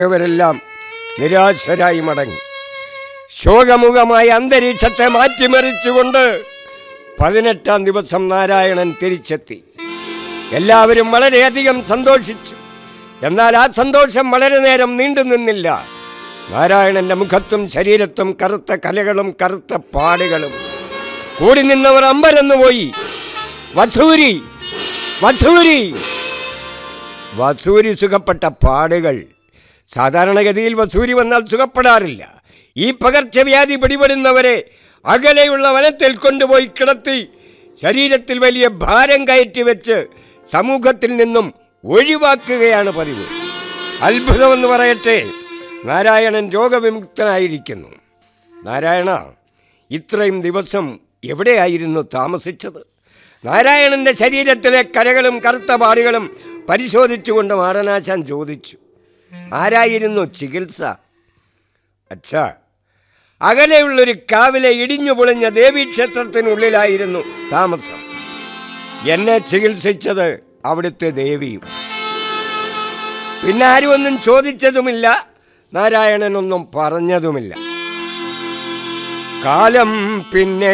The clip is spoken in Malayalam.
അവരെല്ലാം നിരാശരായി മടങ്ങി ശോകമുഖമായ അന്തരീക്ഷത്തെ മാറ്റിമറിച്ചുകൊണ്ട് പതിനെട്ടാം ദിവസം നാരായണൻ തിരിച്ചെത്തി എല്ലാവരും വളരെയധികം സന്തോഷിച്ചു എന്നാൽ ആ സന്തോഷം വളരെ നേരം നീണ്ടു നിന്നില്ല നാരായണന്റെ മുഖത്തും ശരീരത്തും കറുത്ത കലകളും കറുത്ത പാടുകളും കൂടി നിന്നവർ അമ്പരന്നു പോയി വസൂരി വസൂരി വസൂരി സുഖപ്പെട്ട പാടുകൾ സാധാരണഗതിയിൽ വസൂരി വന്നാൽ സുഖപ്പെടാറില്ല ഈ പകർച്ചവ്യാധി പിടിപെടുന്നവരെ അകലെയുള്ള വനത്തിൽ കൊണ്ടുപോയി കിടത്തി ശരീരത്തിൽ വലിയ ഭാരം കയറ്റി വെച്ച് സമൂഹത്തിൽ നിന്നും ഒഴിവാക്കുകയാണ് പതിവ് അത്ഭുതമെന്ന് പറയട്ടെ നാരായണൻ രോഗവിമുക്തനായിരിക്കുന്നു നാരായണ ഇത്രയും ദിവസം എവിടെയായിരുന്നു താമസിച്ചത് നാരായണന്റെ ശരീരത്തിലെ കരകളും കറുത്ത പാടുകളും പരിശോധിച്ചുകൊണ്ട് മാടനാശാൻ ചോദിച്ചു ആരായിരുന്നു ചികിത്സ അച്ഛാ അകലെയുള്ളൊരു കാവിലെ ഇടിഞ്ഞു പൊളിഞ്ഞ ദേവീക്ഷേത്രത്തിനുള്ളിലായിരുന്നു താമസം എന്നെ ചികിത്സിച്ചത് അവിടുത്തെ ദേവിയും പിന്നെ ആരും ഒന്നും ചോദിച്ചതുമില്ല നാരായണനൊന്നും പറഞ്ഞതുമില്ല കാലം പിന്നെ